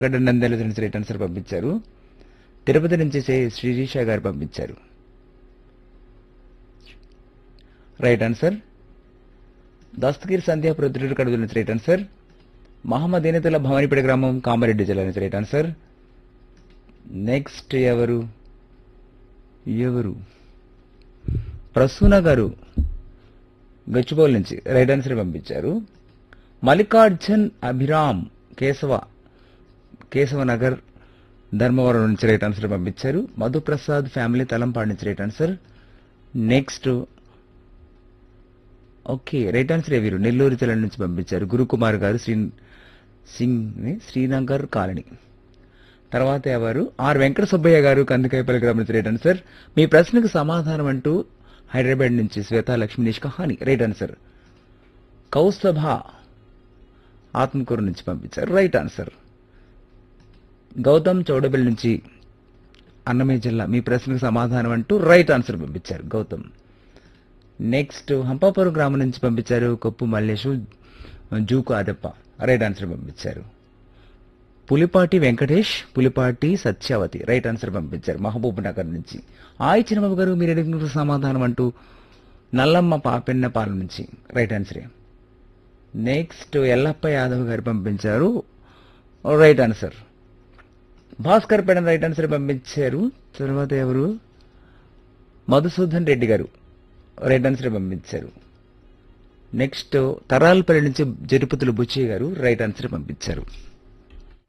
గడ్డ నంద్యాల నుంచి right answer పంపించారు తిరుపతి నుంచి శ్రీ- శ్రీరీష గారు పంపించారు రైట్ ఆన్సర్ దస్తగిరి సంధ్యా ప్రొద్దుటూరు కడుపు నుంచి రైట్ ఆన్సర్ మహమ్మద్ ఎనితుల భవానీపేట గ్రామం కామారెడ్డి జిల్లా నుంచి రైట్ ఆన్సర్ నెక్స్ట్ ఎవరు ఎవరు ప్రసూన గారు గచ్చిబౌల్ నుంచి రైట్ ఆన్సర్ పంపించారు మల్లికార్జున్ అభిరామ్ కేశవ కేశవ నగర్ ధర్మవరం నుంచి రైట్ ఆన్సర్ పంపించారు మధుప్రసాద్ ఫ్యామిలీ తలంపాడు నుంచి right answer next okay right answer వీరు నెల్లూరు జిల్లా నుంచి పంపించారు గురుకుమార్ గారు శ్రీ సింగ్ ని శ్రీనగర్ కాలనీ తర్వాత ఎవరు ఆర్ వెంకట సుబ్బయ్య గారు కందికాయపల్లి గ్రామం నుంచి రైట్ ఆన్సర్ మీ ప్రశ్నకు సమాధానం అంటూ హైదరాబాద్ నుంచి శ్వేతా లక్ష్మీ నిష్కహాని రైట్ ఆన్సర్ కౌస్తభ ఆత్మకూరు నుంచి పంపించారు రైట్ ఆన్సర్ గౌతమ్ చౌడబెల్ నుంచి అన్నమయ్య జిల్లా మీ ప్రశ్నకు సమాధానం అంటూ రైట్ ఆన్సర్ పంపించారు గౌతమ్ నెక్స్ట్ హంపాపురం గ్రామం నుంచి పంపించారు కొప్పు మల్లేషు జూకు అదప్ప రైట్ ఆన్సర్ పంపించారు పులిపాటి వెంకటేష్ పులిపాటి సత్యావతి రైట్ ఆన్సర్ పంపించారు మహబూబ్ నగర్ నుంచి ఆయి చిన్నబాబు గారు మీరు అడిగిన సమాధానం అంటూ నల్లమ్మ పాపెన్న పాలెం నుంచి రైట్ ఆన్సరే నెక్స్ట్ ఎల్లప్ప యాదవ్ గారు పంపించారు రైట్ ఆన్సర్ భాస్కర్ పేడ రైట్ ఆన్సర్ పంపించారు తర్వాత ఎవరు మధుసూదన్ రెడ్డి గారు రైట్ ఆన్సర్ పంపించారు నెక్స్ట్ తరాలపల్లి నుంచి జరుపతులు బుచ్చయ్య గారు రైట్ ఆన్సర్ పంపించారు